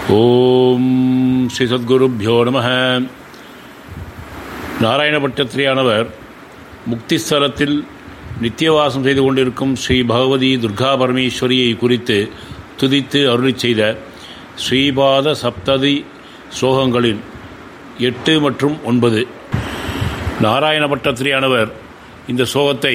ஓம் ஸ்ரீ சத்குருப்பியோ நம நாராயணபட்டத்திரியானவர் முக்திஸ்தலத்தில் நித்தியவாசம் செய்து கொண்டிருக்கும் ஸ்ரீ பகவதி துர்கா பரமேஸ்வரியை குறித்து துதித்து அருளிச் செய்த ஸ்ரீபாத சப்ததி ஸ்லோகங்களில் எட்டு மற்றும் ஒன்பது நாராயணபட்டத்திரியானவர் இந்த ஸ்லோகத்தை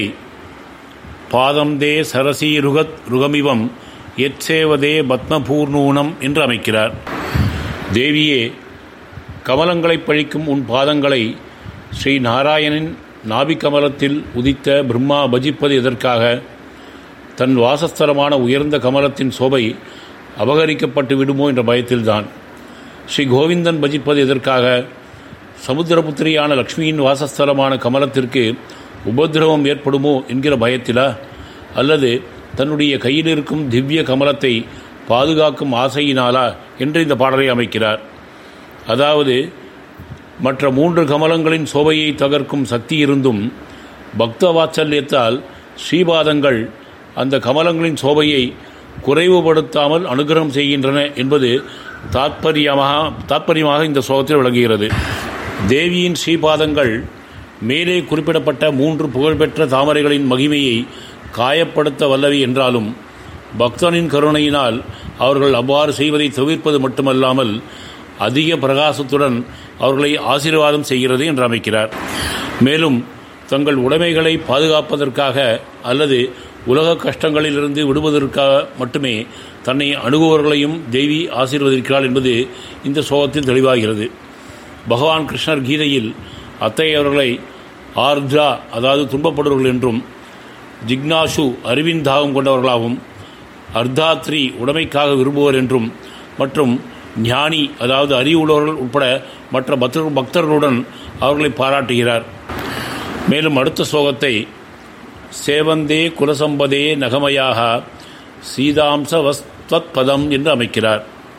பாதம் தே சரசீருகத் ருகமிவம் எச்சேவதே பத்மபூர்ணூனம் என்று அமைக்கிறார் தேவியே கமலங்களைப் பழிக்கும் உன் பாதங்களை ஸ்ரீ நாராயணின் நாபிகமலத்தில் உதித்த பிரம்மா பஜிப்பது எதற்காக தன் வாசஸ்தலமான உயர்ந்த கமலத்தின் சோபை அபகரிக்கப்பட்டு விடுமோ என்ற பயத்தில்தான் ஸ்ரீ கோவிந்தன் பஜிப்பது எதற்காக சமுத்திரபுத்திரியான லக்ஷ்மியின் வாசஸ்தலமான கமலத்திற்கு உபதிரவம் ஏற்படுமோ என்கிற பயத்திலா அல்லது தன்னுடைய கையில் இருக்கும் திவ்ய கமலத்தை பாதுகாக்கும் ஆசையினாலா என்று இந்த பாடலை அமைக்கிறார் அதாவது மற்ற மூன்று கமலங்களின் சோபையை தகர்க்கும் சக்தி இருந்தும் பக்த வாத்சல்யத்தால் ஸ்ரீபாதங்கள் அந்த கமலங்களின் சோபையை குறைவுபடுத்தாமல் அனுகிரகம் செய்கின்றன என்பது தாத்பரியமாக தாத்பரியமாக இந்த சோகத்தில் விளங்குகிறது தேவியின் ஸ்ரீபாதங்கள் மேலே குறிப்பிடப்பட்ட மூன்று புகழ்பெற்ற தாமரைகளின் மகிமையை காயப்படுத்த வல்லவை என்றாலும் பக்தனின் கருணையினால் அவர்கள் அவ்வாறு செய்வதை தவிர்ப்பது மட்டுமல்லாமல் அதிக பிரகாசத்துடன் அவர்களை ஆசீர்வாதம் செய்கிறது என்று அமைக்கிறார் மேலும் தங்கள் உடைமைகளை பாதுகாப்பதற்காக அல்லது உலக கஷ்டங்களிலிருந்து விடுவதற்காக மட்டுமே தன்னை அணுகுவர்களையும் தேவி ஆசீர்வதிக்கிறாள் என்பது இந்த சோகத்தில் தெளிவாகிறது பகவான் கிருஷ்ணர் கீதையில் அத்தகையவர்களை ஆர்ஜா அதாவது துன்பப்படுவர்கள் என்றும் ஜிக்னாஷு அறிவின் தாகம் கொண்டவர்களாகவும் அர்த்தாத்ரி உடைமைக்காக விரும்புவர் என்றும் மற்றும் ஞானி அதாவது அறிவுள்ளவர்கள் உட்பட மற்ற பக்தர் பக்தர்களுடன் அவர்களை பாராட்டுகிறார் மேலும் அடுத்த ஸ்லோகத்தை சேவந்தே குலசம்பதே நகமயாக சீதாம்ச வஸ்தத்பதம் என்று அமைக்கிறார்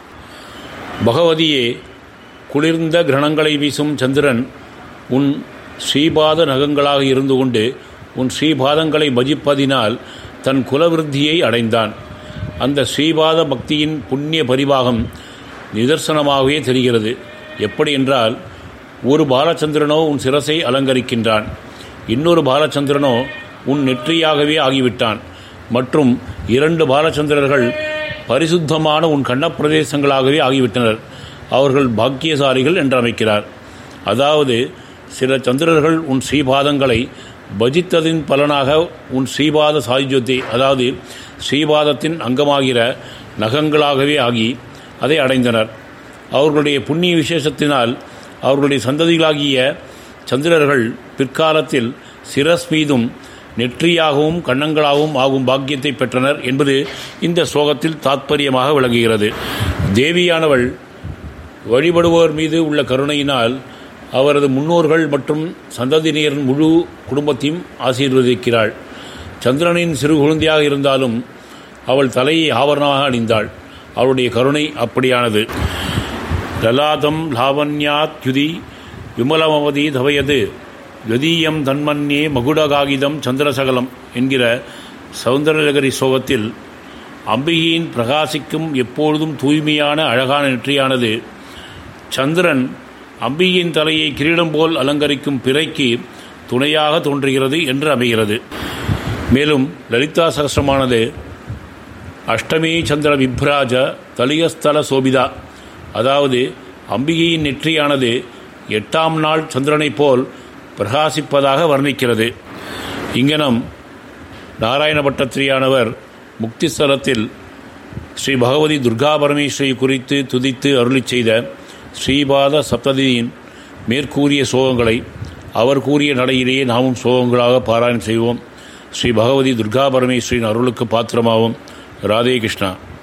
பகவதியே குளிர்ந்த கிரணங்களை வீசும் சந்திரன் உன் ஸ்ரீபாத நகங்களாக இருந்து கொண்டு உன் ஸ்ரீபாதங்களை பஜிப்பதினால் தன் குலவிருத்தியை அடைந்தான் அந்த ஸ்ரீபாத பக்தியின் புண்ணிய பரிபாகம் நிதர்சனமாகவே தெரிகிறது எப்படி என்றால் ஒரு பாலச்சந்திரனோ உன் சிரசை அலங்கரிக்கின்றான் இன்னொரு பாலச்சந்திரனோ உன் நெற்றியாகவே ஆகிவிட்டான் மற்றும் இரண்டு பாலச்சந்திரர்கள் பரிசுத்தமான உன் கண்ணப்பிரதேசங்களாகவே ஆகிவிட்டனர் அவர்கள் பாக்கியசாலிகள் என்று அமைக்கிறார் அதாவது சில சந்திரர்கள் உன் ஸ்ரீபாதங்களை பஜித்ததின் பலனாக உன் ஸ்ரீபாத சாயுஜத்தை அதாவது ஸ்ரீபாதத்தின் அங்கமாகிற நகங்களாகவே ஆகி அதை அடைந்தனர் அவர்களுடைய புண்ணிய விசேஷத்தினால் அவர்களுடைய சந்ததிகளாகிய சந்திரர்கள் பிற்காலத்தில் சிரஸ் மீதும் நெற்றியாகவும் கண்ணங்களாகவும் ஆகும் பாக்கியத்தை பெற்றனர் என்பது இந்த ஸ்லோகத்தில் தாத்பரியமாக விளங்குகிறது தேவியானவள் வழிபடுவோர் மீது உள்ள கருணையினால் அவரது முன்னோர்கள் மற்றும் சந்ததியினரின் முழு குடும்பத்தையும் ஆசீர்வதிக்கிறாள் சந்திரனின் சிறு குழந்தையாக இருந்தாலும் அவள் தலையை ஆவரணமாக அணிந்தாள் அவளுடைய கருணை அப்படியானது லலாதம் லாவண்யாத்யுதி விமலமவதி தவயது கதீயம் தன்மன்யே மகுடகாகிதம் சந்திரசகலம் என்கிற சௌந்தரலகரி சோகத்தில் அம்பிகையின் பிரகாசிக்கும் எப்பொழுதும் தூய்மையான அழகான நெற்றியானது சந்திரன் அம்பிகையின் தலையை கிரீடம் போல் அலங்கரிக்கும் பிறைக்கு துணையாக தோன்றுகிறது என்று அமைகிறது மேலும் லலிதா சகசிரமானது அஷ்டமி சந்திர விப்ராஜ தலியஸ்தல சோபிதா அதாவது அம்பிகையின் நெற்றியானது எட்டாம் நாள் சந்திரனைப் போல் பிரகாசிப்பதாக வர்ணிக்கிறது இங்கனம் நாராயண பட்டத்திரியானவர் முக்திஸ்தலத்தில் ஸ்ரீ பகவதி துர்கா பரமேஸ்வரி குறித்து துதித்து அருளிச் செய்த ஸ்ரீபாத சப்ததியின் மேற்கூறிய சோகங்களை அவர் கூறிய நடையிலேயே நாமும் சோகங்களாக பாராயணம் செய்வோம் ஸ்ரீ பகவதி துர்கா பரமேஸ்வரியின் அருளுக்கு பாத்திரமாவோம் ராதே கிருஷ்ணா